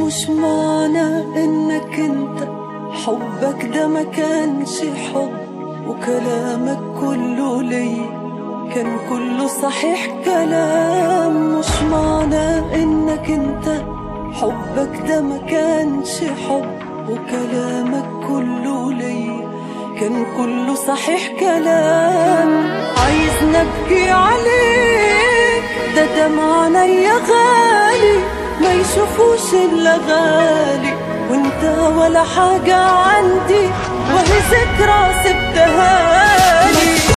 مش معنى انك انت حبك ده ما كانش حب وكلامك كله ليا كان كله صحيح كلام مش معنى انك انت حبك ده ما كانش حب وكلامك كله ليا كان كله صحيح كلام عايز نبكي عليك ده دمع عينيا غالي ما يشوفوش الا غالي وانت ولا حاجة عندي وهي ذكرى سبتها